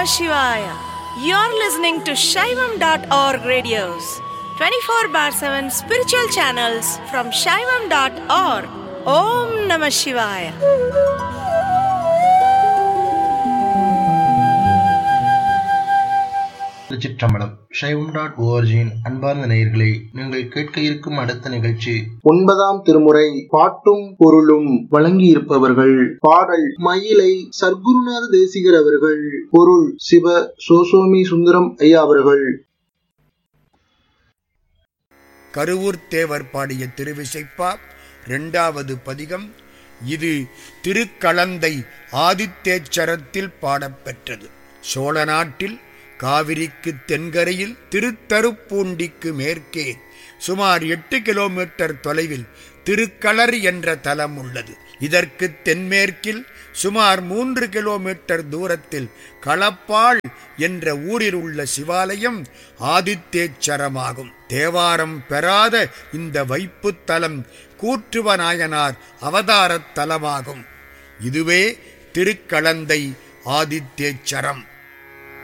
Shivaya. You're listening to Shaivam.org radios, 24 bar 7 spiritual channels from Shaivam.org. Om Namah Shivaya. திருச்சிற்றம்பலம் சைவம் dot ஓஆர்ஜியின் அன்பார்ந்த நேயர்களே நீங்கள் கேட்க இருக்கும் அடுத்த நிகழ்ச்சி ஒன்பதாம் திருமுறை பாட்டும் பொருளும் வழங்கியிருப்பவர்கள் பாடல் மயிலை சர்க்குருநாத தேசிகர் அவர்கள் பொருள் சிவ சோசோமி சுந்தரம் ஐயா அவர்கள் கருவூர் தேவர் பாடிய திருவிசைப்பா இரண்டாவது பதிகம் இது திருக்களந்தை ஆதித்தேச்சரத்தில் பாடப்பெற்றது சோழ நாட்டில் காவிரிக்கு தென்கரையில் திருத்தருப்பூண்டிக்கு மேற்கே சுமார் எட்டு கிலோமீட்டர் தொலைவில் திருக்களர் என்ற தலம் உள்ளது இதற்கு தென்மேற்கில் சுமார் மூன்று கிலோமீட்டர் தூரத்தில் களப்பாள் என்ற ஊரில் உள்ள சிவாலயம் ஆதித்தேச்சரமாகும் தேவாரம் பெறாத இந்த வைப்புத் தலம் கூற்றுவநாயனார் அவதாரத் தலமாகும் இதுவே திருக்களந்தை ஆதித்தேச்சரம்